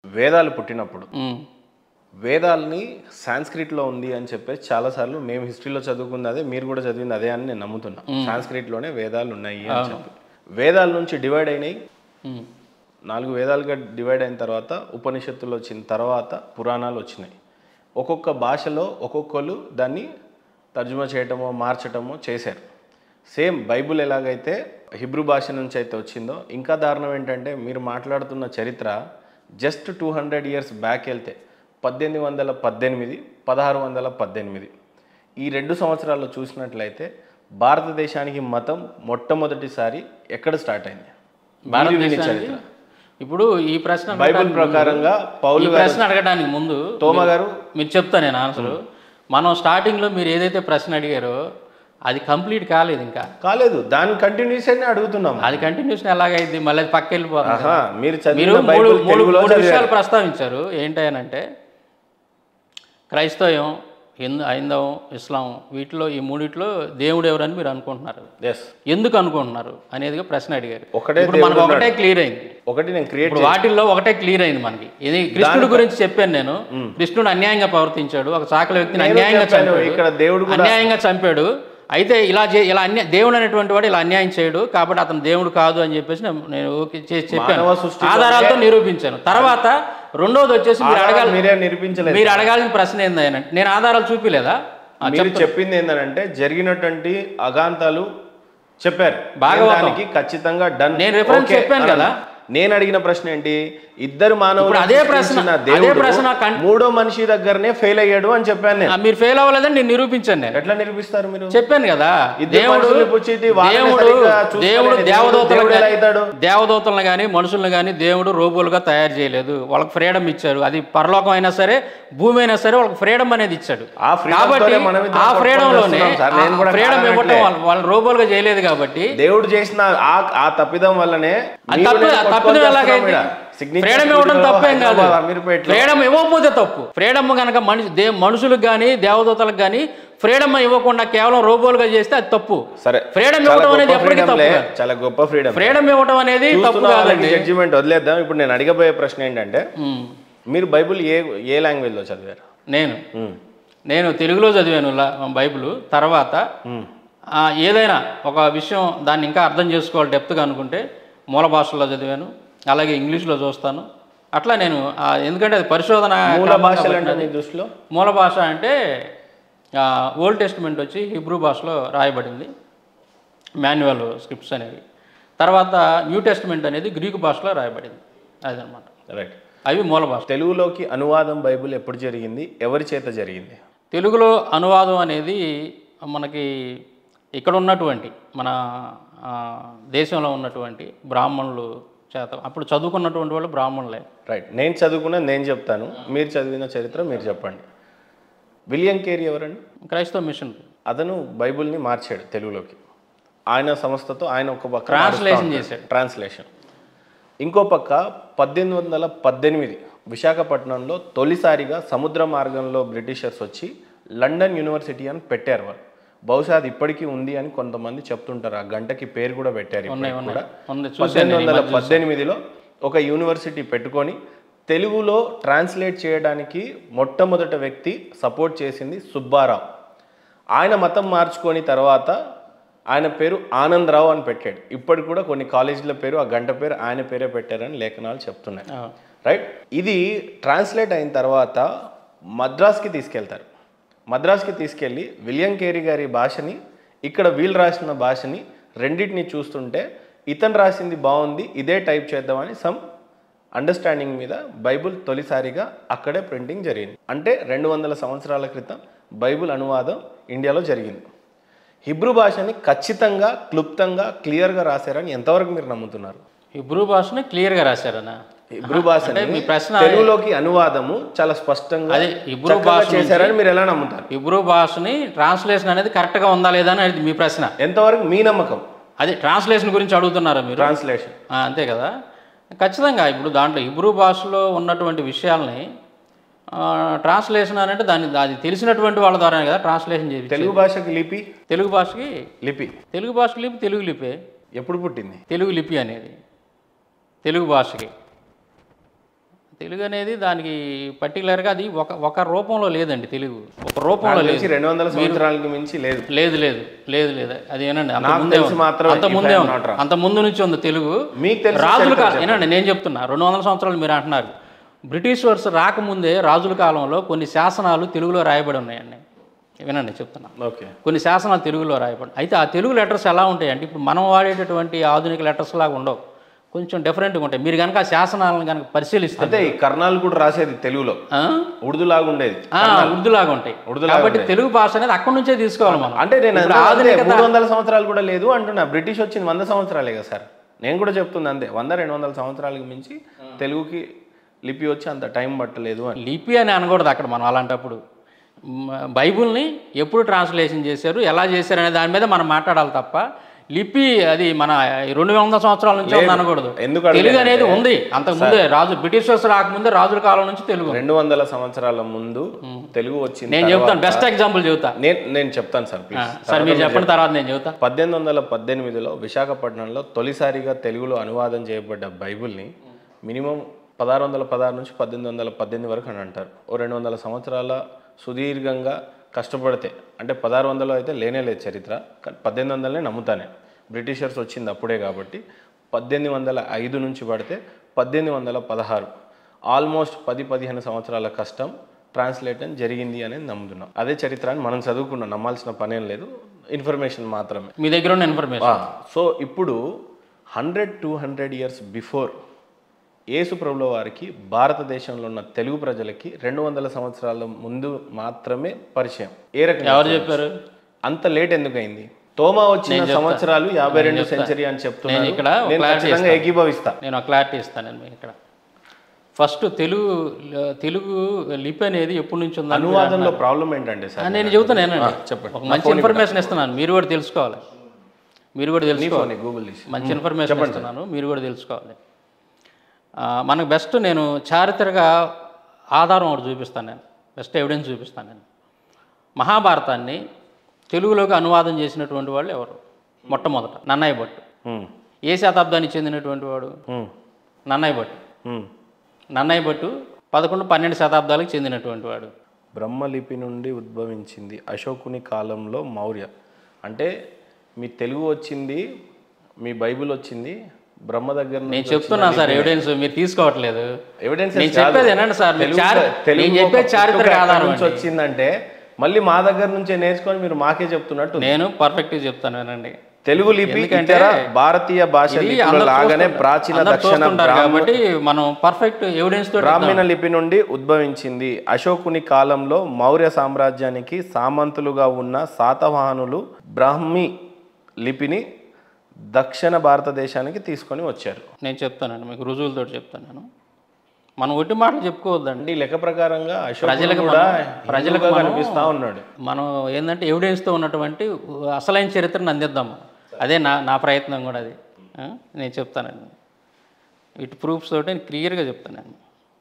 వేదాలు పుట్టినప్పుడు ఉమ్, వేదాల్ని సాంస్క్రిట్లో ఉంది అని చెప్పేసి చాలాసార్లు మేము హిస్టరీలో చదువుకుంది అదే మీరు కూడా చదివింది అదే అని నేను నమ్ముతున్నా సాంస్క్రిట్లోనే వేదాలు ఉన్నాయి అని చెప్పి వేదాల నుంచి డివైడ్ అయినాయి ఉమ్, నాలుగు వేదాలుగా డివైడ్ అయిన తర్వాత ఉపనిషత్తులు వచ్చిన తర్వాత పురాణాలు వచ్చినాయి ఒక్కొక్క భాషలో ఒక్కొక్కరు దాన్ని తర్జుమా చేయటమో మార్చటమో చేశారు సేమ్ బైబుల్ ఎలాగైతే హిబ్రూ భాష నుంచి అయితే వచ్చిందో ఇంకా దారుణం ఏంటంటే మీరు మాట్లాడుతున్న చరిత్ర just two hundred years back వెళ్తే పద్దెనిమిది వందల పద్దెనిమిది పదహారు వందల పద్దెనిమిది ఈ రెండు సంవత్సరాల్లో చూసినట్లయితే భారతదేశానికి మతం మొట్టమొదటిసారి ఎక్కడ స్టార్ట్ అయింది మీరు విని చరిత్ర ఇప్పుడు ఈ ప్రశ్న బైబిల్ అడగడానికి ప్రకారంగా ముందు- పౌలు ఈ ప్రశ్న అడగడానికి ముందు తోమ గారు మీరు చెప్తా నేను ఆన్సర్ మనం స్టార్టింగ్లో మీరు ఏదైతే ప్రశ్న అడిగారో అది కంప్లీట్ కాలేదు ఇంకా కాలేదు దాని కంటిన్యూషన్ అడుగుతున్నాం అది కంటిన్యూషన్ ఎలాగైంది మళ్ళీ అది పక్క వెళ్ళిపోతుంది ఆహా, మీరు మీరు చదివిన మూడు బైబిల్ మూడు తెలుగులో మూడు చదివారు. విషయాలు ప్రస్తావించారు ఏంటనంటే క్రైస్తవం హిందూ హైందవం ఇస్లాం వీటిలో ఈ మూడిట్లో దేవుడు ఎవరని మీరు అనుకుంటున్నారు Yes. ఎందుకు అనుకుంటున్నారు అనేదిగా ప్రశ్న అడిగారు ఒకటే ఇప్పుడు మనకు ఒకటే క్లియర్ అయింది ఒకటి నేను క్రియేట్ ఇప్పుడు వాటిల్లో ఒకటే క్లియర్ అయింది మనకి ఇది కృష్ణుడి గురించి చెప్పాను నేను కృష్ణుడు అన్యాయంగా ప్రవర్తించాడు ఒక చాకల వ్యక్తిని అన్యాయంగా చెప్పాను, చంపాడు ఇక్కడ దేవుడు కూడా అన్యాయంగా చంపాడు అయితే ఇలా చే ఇలా అన్య దేవుడు అనేటువంటి వాడు ఇలా అన్యాయం చేయడు కాబట్టి అతను దేవుడు కాదు అని చెప్పేసి నేను- నేను ఓకే చేసి చెప్పాను మానవ సృష్టిలో ఆధారాలతో నిరూపించాను తర్వాత రెండోది వచ్చేసి మీరు అడగాలి మీరే నిరూపించలేదు మీరు అడగాల్సిన ప్రశ్న ఏంది ఆయన నేను ఆధారాలు చూపిలేదా ఆ, మీరు చెప్పింది ఏంటంటే జరిగినటువంటి అగాంతాలు చెప్పారు భాగవతం. నేను దానికి ఖచ్చితంగా డన్ నేను reference చెప్పాను కదా. నేను అడిగిన ప్రశ్న ఏంటి ఇద్దరు మానవులు ఇప్పుడు అదే ప్రశ్న- సృష్టించిన అదే దేవుడు ప్రశ్న కన్- మూడో మనిషి దగ్గరనే ఫెయిల్ అయ్యాడు అని చెప్పాను నేను ఆ, మీరు ఫెయిల్ అవ్వలేదని నేను నిరూపించాను నేను ఎట్లా నిరూపిస్తారు మీరు చెప్పాను కదా ఇద్దరు దేవుడు మనుషుల్ని పుచ్చిటి వాళ్ళని దేవుడు సరిగ్గా చూసుకోలేని దేవుడు దేవుడు దేవదూతలు దేవుడు ఎలా అవుతాడు? దేవదూతలను కానీ మనుషులను కానీ దేవుడు రోబోలుగా తయారు చేయలేదు వాళ్ళకి ఫ్రీడమ్ ఇచ్చారు అది పరలోకం అయినా సరే భూమి అయినా సరే వాళ్ళకి ఫ్రీడమ్ అనేది ఇచ్చాడు ఆ freedom కాబట్టి తోనే మనం ఇద్దరం ఆ పట్టుకొని ఫ్రీడమ్ లోనే వస్తున్నాం సార్. నేను కూడా ఫ్రీడమ్ ఇవ్వటం కాదనట్లే. వాళ్ళు- వాళ్ళు రోబోలుగా చేయలేదు కాబట్టి దేవుడు చేసిన ఆ ఆ తప్పిదం వల్లనే అది మీరు తప్పు నేను తప్పిదం కొట్టుకొని ఎలాగైంది వస్తున్నాం ఈడ. Signature ఫ్రీడమ్ ఇవ్వడం studio, తప్పేం కాదు హైదరాబాద్, అమీర్పేటలో. ఫ్రీడమ్ ఇవ్వకపోతే తప్పు ఫ్రీడమ్ కనుక మనిషి దే మనుషులకు కానీ దేవదూతలకు కానీ ఫ్రీడమ్ ఇవ్వకుండా కేవలం రోబోలుగా చేస్తే అది తప్పు సరే ఫ్రీడమ్ చాలా ఇవ్వడం అనేది గొప్ప ఎప్పటికీ freedom తప్పు లే. కాదు. చాలా గొప్ప ఫ్రీడమ్ ఫ్రీడమ్ ఇవ్వడం అనేది తప్పు కాదండి జడ్జిమెంట్ వదిలేద్దాం ఇప్పుడు నేను అడిగబోయే ప్రశ్న ఏంటంటే ఉమ్. మీరు బైబిల్ ఏ ఏ లాంగ్వేజ్ లో చదివారు నేను ఉమ్. నేను తెలుగులో చదివాను లా- బైబిల్ తర్వాత ఉమ్. ఆ, ఏదైనా ఒక విషయం దాన్ని ఇంకా అర్థం చేసుకోవాలి డెప్త్గా అనుకుంటే మూల భాషలో చదివాను అలాగే ఇంగ్లీష్లో చూస్తాను అట్లా నేను ఆ, ఎందుకంటే అది పరిశోధన మూల క్రమంగా భాషలు అంటే పట్టినది. మీ దృష్టిలో మూల భాష అంటే ఆ, ఓల్డ్ టెస్ట్మెంట్ వచ్చి హిబ్రూ భాషలో రాయబడింది మాన్యువల్ స్క్రిప్ట్స్ అనేవి తర్వాత న్యూ టెస్ట్మెంట్ అనేది గ్రీకు భాషలో రాయబడింది అదనమాట రైట్ అవి మూల భాష తెలుగులోకి అనువాదం బైబిల్ ఎప్పుడు జరిగింది ఎవరి చేత జరిగింది తెలుగులో అనువాదం అనేది మనకి ఇక్కడ ఉన్నటువంటి మన ఆ, దేశంలో ఉన్నటువంటి బ్రాహ్మణులు చేత అప్పుడు చదువుకున్నటువంటి వాళ్ళు బ్రాహ్మణులే రైట్ నేను చదువుకున్న నేను చెప్తాను మీరు చదివిన చరిత్ర మీరు చెప్పండి విలియం కేరీ ఎవరండి క్రైస్తవ మిషన్ అతను బైబిల్ని మార్చాడు తెలుగులోకి ఆయన సంస్థతో ఆయన ఒక పక్క ట్రాన్స్లేషన్ చేశాడు ట్రాన్స్లేషన్ ఇంకో పక్క పద్దెనిమిది వందల పద్దెనిమిది విశాఖపట్నంలో తొలిసారిగా సముద్ర మార్గంలో బ్రిటిషర్స్ వచ్చి లండన్ యూనివర్సిటీ అని పెట్టారు వాళ్ళు బహుశా అది ఇప్పటికీ ఉంది అని కొంతమంది చెప్తుంటారు ఆ గంటకి పేరు కూడా పెట్టారు ఇప్పటికి కూడా ఉంది పద్దెనిమిది వందల పద్దెనిమిదిలో ఒక యూనివర్సిటీ పెట్టుకొని తెలుగులో ట్రాన్స్లేట్ చేయడానికి మొట్టమొదటి వ్యక్తి సపోర్ట్ చేసింది సుబ్బారావు ఆయన మతం మార్చుకొని తర్వాత ఆయన పేరు ఆనందరావు అని పెట్టాడు ఇప్పటికి కూడా కొన్ని కాలేజీల పేరు ఆ గంట పేరు ఆయన పేరే పెట్టారని లేఖనాలు చెప్తున్నాయి ఆ, రైట్ ఇది ట్రాన్స్లేట్ అయిన తర్వాత మద్రాస్కి తీసుకెళ్తారు మద్రాస్కి తీసుకెళ్ళి విలియం కేరీ గారి భాషని ఇక్కడ వీళ్ళు రాసిన భాషని రెండింటిని చూస్తుంటే ఇతను రాసింది బాగుంది ఇదే టైప్ చేద్దామని సమ్ అండర్స్టాండింగ్ మీద బైబుల్ తొలిసారిగా అక్కడే ప్రింటింగ్ జరిగింది అంటే రెండు వందల సంవత్సరాల క్రితం బైబుల్ అనువాదం ఇండియాలో జరిగింది హిబ్రూ భాషని ఖచ్చితంగా క్లుప్తంగా క్లియర్గా రాశారని ఎంతవరకు మీరు నమ్ముతున్నారు హిబ్రూ భాషని క్లియర్గా రాశారనా హిబ్రూ భాషని అంటే మీ ప్రశ్న తెలుగులోకి అనువాదము చాలా స్పష్టంగా అదే హిబ్రూ చక్కగా భాష చేశారని మీరు ఎలా నమ్ముతారు హిబ్రూ భాషని ట్రాన్స్లేషన్ అనేది కరెక్ట్గా ఉందా లేదా అనేది మీ ప్రశ్న ఎంతవరకు మీ నమ్మకం అది ట్రాన్స్లేషన్ గురించి అడుగుతున్నారా మీరు ట్రాన్స్లేషన్ ఆ, అంతే కదా ఖచ్చితంగా ఇప్పుడు దాంట్లో హిబ్రూ భాషలో ఉన్నటువంటి విషయాల్ని ట్రాన్స్లేషన్ అని అంటే దాన్ని అది తెలిసినటువంటి వాళ్ళ ద్వారా కదా ట్రాన్స్లేషన్ చేసి తెలుగు భాషకి లిపి తెలుగు భాషకి లిపి తెలుగు భాష లిపి తెలుగు లిపే ఎప్పుడు పుట్టింది తెలుగు లిపి అనేది తెలుగు భాషకి తెలుగు అనేది దానికి పర్టికులర్గా అది ఒక ఒక రూపంలో లేదండి తెలుగు ఒక రూపంలో లేదు నుంచి రెండు వందల సంవత్సరాలకి మించి లేదు లేదు లేదు లేదు లేదు అది ఏనండి అంత నాకు ముందే తెలిసి ఉంది. మాత్రం అంత if ముందే I'm ఉంది. not wrong. అంత ముందు నుంచి ఉంది తెలుగు మీకు తెలిసి రాజుల చరిత్ర కాలం ఏనండి నేను చెప్తున్నా రెండు వందల సంవత్సరాలు మీరు అంటున్నారు బ్రిటిష్ వర్స్ రాకముందే రాజుల కాలంలో కొన్ని శాసనాలు తెలుగులో రాయబడి ఉన్నాయండి వినండి చెప్తున్నా ఓకే కొన్ని శాసనాలు తెలుగులో రాయబడి అయితే ఆ తెలుగు లెటర్స్ ఎలా ఉంటాయంటే ఇప్పుడు మనం వాడేటటువంటి ఆధునిక లెటర్స్ లాగా ఉండవు కొంచెం డిఫరెంట్గా ఉంటాయి మీరు కనుక ఆ శాసనాలను కనుక పరిశీలిస్తే అంటే ఈ కర్ణాలు కూడా రాసేది తెలుగులో ఆ? ఉర్దూలాగా ఉండేది ఆ, ఉర్దూలాగా ఉంటాయి ఉర్దూలాగా కాబట్టి తెలుగు భాష అనేది అక్కడి నుంచే తీసుకోవాలి మనం అంటే నేను ఇప్పుడు అంతే, ఆధునికత మూడు వందల సంవత్సరాలు కూడా లేదు అంటున్నా బ్రిటిష్ వచ్చింది వంద సంవత్సరాలే కదా సార్ నేను కూడా చెప్తుంది అంతే వంద రెండు వందల సంవత్సరాలకు మించి తెలుగుకి లిపి వచ్చి అంత టైం పట్టలేదు అని లిపి అని అనకూడదు అక్కడ మనం అలాంటప్పుడు మ- బైబుల్ని ఎప్పుడు ట్రాన్స్లేషన్ చేశారు ఎలా చేశారు అనే దాని మీద మనం మాట్లాడాలి తప్ప లిపి అది మన రెండు వందల సంవత్సరాల నుంచి ఉంది అనకూడదు ఎందుకు తెలుగు అనేది ఉంది అంతకు ముందే రాజు బ్రిటిషర్స్ రాకముందే రాజుల కాలం నుంచి తెలుగు ఉంది. రెండు వందల సంవత్సరాల ముందు తెలుగు వచ్చింది నేను చెప్తాను బెస్ట్ ఎగ్జాంపుల్ చెబుతా నేను నేను చెప్తాను సార్ ప్లీజ్ సార్ మీరు చెప్పిన తర్వాత నేను చెబుతా పద్దెనిమిది వందల పద్దెనిమిదిలో విశాఖపట్నంలో తొలిసారిగా తెలుగులో అనువాదం చేయబడ్డ బైబిల్ని మినిమం పదహారు వందల పదహారు నుంచి పద్దెనిమిది వందల పద్దెనిమిది వరకు అని అంటారు ఓ రెండు వందల సంవత్సరాల సుదీర్ఘంగా కష్టపడితే అంటే పదహారు వందలు అయితే లేనే లేదు చరిత్ర కానీ పద్దెనిమిది వందలనే నమ్ముతానే బ్రిటిషర్స్ వచ్చింది అప్పుడే కాబట్టి పద్దెనిమిది వందల ఐదు నుంచి పడితే పద్దెనిమిది వందల పదహారు ఆల్మోస్ట్ పది పదిహేను సంవత్సరాల కష్టం ట్రాన్స్లేట్ అని జరిగింది అనేది నమ్ముతున్నాం అదే చరిత్ర అని మనం చదువుకున్నాం నమ్మాల్సిన పనేం లేదు ఇన్ఫర్మేషన్ మాత్రమే మీ దగ్గర ఉన్న ఇన్ఫర్మేషన్ సో ఇప్పుడు hundred two hundred years before యేసు ప్రభుల వారికి భారతదేశంలో ఉన్న తెలుగు ప్రజలకి రెండు వందల సంవత్సరాల ముందు మాత్రమే పరిచయం ఏ రకంగా ఎవరు చెప్పారు అంత లేట్ ఎందుకైంది తోమా వచ్చిన సంవత్సరాలు యాభై రెండు సెంచరీ అని చెప్తున్నాను నేను ఇక్కడ ఒక నేను clarity ఖచ్చితంగా ఏకీభవిస్తా నేను ఒక క్లారిటీ ఇస్తాను నేను మీకు ఇక్కడ ఫస్ట్ తెలుగు తెలుగు లిపి అనేది ఎప్పటి నుంచి ఉందని అనువాదంలో ప్రాబ్లం ఏంటంటే సార్ నేను చెబుతాను ఏనండి చెప్పండి ఒక మంచి ఇన్ఫర్మేషన్ ఇస్తున్నాను మీరు కూడా తెలుసుకోవాలి మీరు కూడా తెలుసుకోవాలి గూగుల్ తీసి మంచి ఇన్ఫర్మేషన్ ఇస్తున్నాను మీరు కూడా తెలుసుకోవాలి ఆ, మనకు బెస్ట్ నేను చారిత్రక ఆధారం ఒకటి చూపిస్తాను నేను బెస్ట్ ఎవిడెన్స్ చూపిస్తాను నేను మహాభారతాన్ని తెలుగులోకి అనువాదం చేసినటువంటి వాళ్ళు ఎవరు మొట్టమొదట నన్నయ్య భట్టు ఉమ్, ఏ శతాబ్దానికి చెందినటువంటి వాడు ఉమ్, నన్నయ్య భట్టు ఉమ్. నన్నయ్య భట్టు పదకొండు పన్నెండు శతాబ్దాలకు చెందినటువంటి వాడు బ్రహ్మలిపి నుండి ఉద్భవించింది అశోకుని కాలంలో మౌర్య అంటే మీ తెలుగు వచ్చింది మీ బైబిల్ వచ్చింది బ్రహ్మ దగ్గర నేను చెప్తున్నాను సార్ ఎవిడెన్స్ మీరు తీసుకోవట్లేదు ఎవిడెన్స్ నేను చెప్పేది వినండి సార్ మీరు చారి- నేను చెప్పేది చారిత్రక ఆధారం నుంచి వచ్చిందంటే మళ్ళీ మా దగ్గర నుంచే నేర్చుకొని మీరు మాకే చెప్తున్నట్టు నేను పర్ఫెక్ట్గా చెప్తాను వినండి తెలుగు లిపి ఇతర భారతీయ భాష ఇది లిపుల అందరూ లాగానే చూస్తుంటారు. ప్రాచీన అందరూ దక్షిణ చూస్తుంటారు బ్రాహ్మ- కాబట్టి మనం పర్ఫెక్ట్ ఎవిడెన్స్ తోటి బ్రాహ్మణ లిపి నుండి ఉద్భవించింది అశోకుని కాలంలో మౌర్య సామ్రాజ్యానికి సామంతులుగా ఉన్న శాతవాహనులు బ్రాహ్మి లిపిని దక్షిణ భారతదేశానికి తీసుకొని వచ్చారు నేను చెప్తానండి మీకు రుజువులతో చెప్తాను నేను మనం ఒట్టి మాటలు చెప్పుకోవద్దండి అంటే ఈ లెక్క ప్రకారంగా అశోకుడు ప్రజలకు కూడా మనం- ప్రజలకు హిందువుగా మనం- కనిపిస్తా ఉన్నాడు మనం ఏంటంటే ఎవిడెన్స్తో ఉన్నటువంటి అసలైన చరిత్రను అందిద్దాం మనం. అదే నా నా ప్రయత్నం కూడా అది ఆ? నేను చెప్తానండి ఇటు ప్రూఫ్స్ తోటి నేను క్లియర్గా చెప్తానండి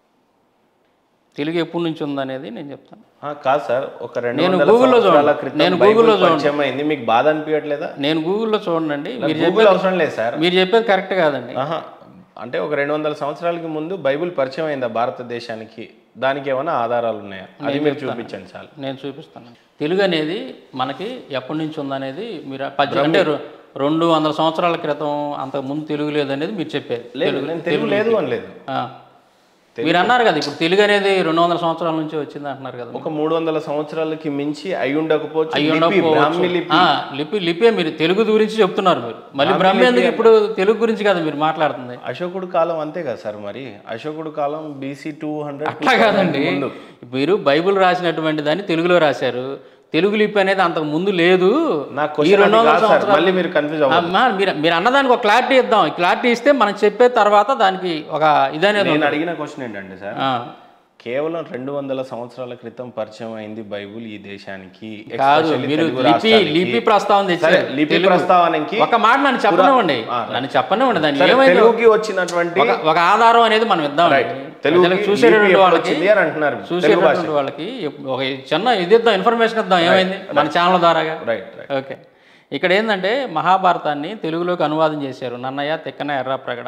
తెలుగు ఎప్పటి నుంచి ఉందనేది నేను చెప్తాను ఆ, కాదు సార్ ఒక రెండు నేను వందల గూగుల్లో సంవత్సరాల చూడండి. క్రితం నేను బైబిల్ గూగుల్లో చూడండి. పరిచయం అయింది మీకు బాధ అనిపించట్లేదా నేను గూగుల్లో చూడండి మీరు చెప్పేది గూగుల్ అవసరం లేదు సార్ మీరు చెప్పేది కరెక్ట్ కాదండి ఆహా అంటే ఒక రెండు వందల సంవత్సరాలకి ముందు బైబిల్ పరిచయం అయిందా భారతదేశానికి దానికి ఏమైనా ఆధారాలు ఉన్నాయా అది మీరు చూపించండి చాలు నేను చూపిస్తాను తెలుగు అనేది మనకి ఎప్పటి నుంచి ఉందనేది మీరు పద్య అంటే రె- రెండు వందల సంవత్సరాల క్రితం అంతకు ముందు తెలుగు లేదనేది మీరు చెప్పేది లేదు నేను తెలుగు లేదు అని లేదు ఆ. మీరు అన్నారు కదా ఇప్పుడు తెలుగు అనేది రెండు వందల సంవత్సరాల నుంచి వచ్చింది అంటున్నారు కదా ఒక మూడు వందల సంవత్సరాలకి మించి అయి ఉండకపోవచ్చు అయ్యి లిపి, ఉండకపోవచ్చు. బ్రాహ్మీ లిపి ఆ, లిపి లిపే మీరు తెలుగు గురించి చెప్తున్నారు మీరు మళ్ళీ బ్రహ్మ ఎందుకు ఇప్పుడు తెలుగు గురించి కదా మీరు మాట్లాడుతుంది అశోకుడు కాలం అంతే కదా సార్ మరి అశోకుడు కాలం బీసీ టూ హండ్రెడ్ అట్లా కాదండి మీరు బైబిల్ రాసినటువంటి దాన్ని తెలుగులో రాశారు తెలుగు లిపి అనేది అంతకు ముందు లేదు నా ఈ క్వశ్చన్ రెండు వందల కాదు సార్ సంవత్సరాలు మళ్ళీ మీరు కన్ఫ్యూజ్ అవ్వదు అమ్మా, మీరు మీరు అన్నదానికి ఒక క్లారిటీ ఇద్దాం క్లారిటీ ఇస్తే మనం చెప్పే తర్వాత దానికి ఒక ఇదనేది నేను అడిగిన క్వశ్చన్ ఏంటంటే సార్ ఆ, కేవలం రెండు వందల సంవత్సరాల క్రితం పరిచయం అయింది బైబుల్ ఈ దేశానికి కాదు especially మీరు తెలుగు లిపి రాష్ట్రానికి. లిపి ప్రస్తావన సరే తెచ్చారు లిపి తెలుగు. ప్రస్తావనకి ఒక మాట నన్ను చెప్పనివ్వండి నన్ను చెప్పనివ్వండి దాన్ని సరే, ఏమైంది తెలుగుకి వచ్చినటువంటి ఒక ఒక ఆధారం అనేది మనం ఇద్దాం తెలుగుకి ప్రజలకు లిపి చూసేటటువంటి ఎప్పుడు వాళ్ళకి వచ్చింది అని అంటున్నారు తెలుగు భాష చూసేటటువంటి వాళ్ళకి ఒక చిన్న ఇది ఇద్దాం ఇన్ఫర్మేషన్ ఇద్దాం ఏమైంది మన ఛానల్ ద్వారాగా రైట్ రైట్ ఓకే ఇక్కడ ఏంటంటే మహాభారతాన్ని తెలుగులోకి అనువాదం చేశారు నన్నయ్య తిక్కన ఎర్రాప్రగడ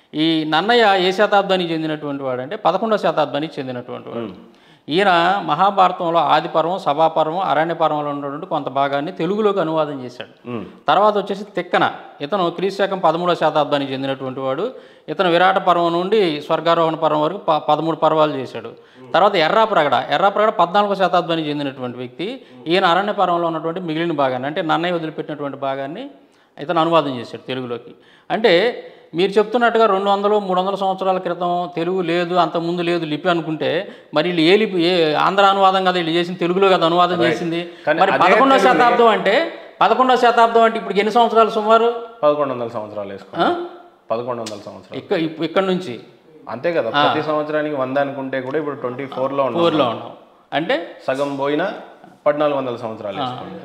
ఈ నన్నయ్య ఏ శతాబ్దానికి చెందినటువంటి వాడు అంటే పదకొండవ శతాబ్దానికి చెందినటువంటి వాడు ఈయన మహాభారతంలో ఆదిపర్వం సభాపర్వం అరణ్యపర్వంలో ఉన్నటువంటి కొంత భాగాన్ని తెలుగులోకి అనువాదం చేశాడు ఉమ్. తర్వాత వచ్చేసి తిక్కన ఇతను క్రీశకం పదమూడవ శతాబ్దానికి చెందినటువంటి వాడు ఇతను విరాట పర్వం నుండి స్వర్గారోహణ పర్వం వరకు ప పదమూడు పర్వాలు చేశాడు తర్వాత ఎర్రాప్రగడ ఎర్రాప్రగడ పద్నాలుగో శతాబ్దానికి చెందినటువంటి వ్యక్తి ఈయన అరణ్య పర్వంలో ఉన్నటువంటి మిగిలిన భాగాన్ని అంటే నన్నయ్య వదిలిపెట్టినటువంటి భాగాన్ని ఇతను అనువాదం చేశాడు తెలుగులోకి అంటే మీరు చెప్తున్నట్టుగా రెండు వందలు మూడు వందల సంవత్సరాల క్రితం తెలుగు లేదు అంత ముందు లేదు లిపి అనుకుంటే మరి వీళ్ళు ఏ లిపి ఏ ఆంధ్ర అనువాదం కదా వీళ్ళు చేసింది తెలుగులో కదా అనువాదం చేసింది కానీ మరి అదే పదకొండవ తెలుగుని- శతాబ్దం అంటే పదకొండవ శతాబ్దం అంటే ఇప్పుడు ఎన్ని సంవత్సరాలు సుమారు పదకొండు వందల సంవత్సరాలు వేసుకో పదకొండు వందల సంవత్సరాలు ఇక్కడ ఇక్కడ నుంచి అంతే కదా ప్రతి సంవత్సరానికి వంద అనుకుంటే కూడా ఇప్పుడు ట్వంటీ ఫోర్లో ఉన్నాం ఊర్లో ఉన్నాం అంటే సగం పోయినా పద్నాలుగు వందల సంవత్సరాలు వేసుకోండి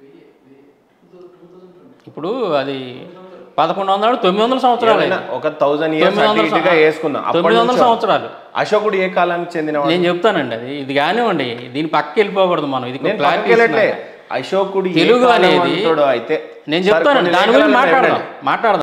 ఇప్పుడు అది పదకొండు వందలు తొమ్మిది వందల సంవత్సరాలు ఏమైనా ఒక థౌజండ్ ఇయర్స్ తొమ్మిది వందల ఇటుగా వేసుకుందాం అప్పటి తొమ్మిది వందల నుంచి సంవత్సరాలు అశోకుడు ఏ కాలానికి చెందినవాడు నేను చెప్తానండి అది ఇది కానివ్వండి దీని పక్కకి వెళ్ళిపోకూడదు మనం ఇది నేను క్లారిటీ పక్కకి వెళ్ళట్లే అశోకుడు ఏ తెలుగు కాలం అనేది అంటాడో అయితే నేను సార్ చెప్తాను కొన్ని దాని గురించి లేఖనాలను మాట్లాడదాం వినండి. మాట్లాడదాం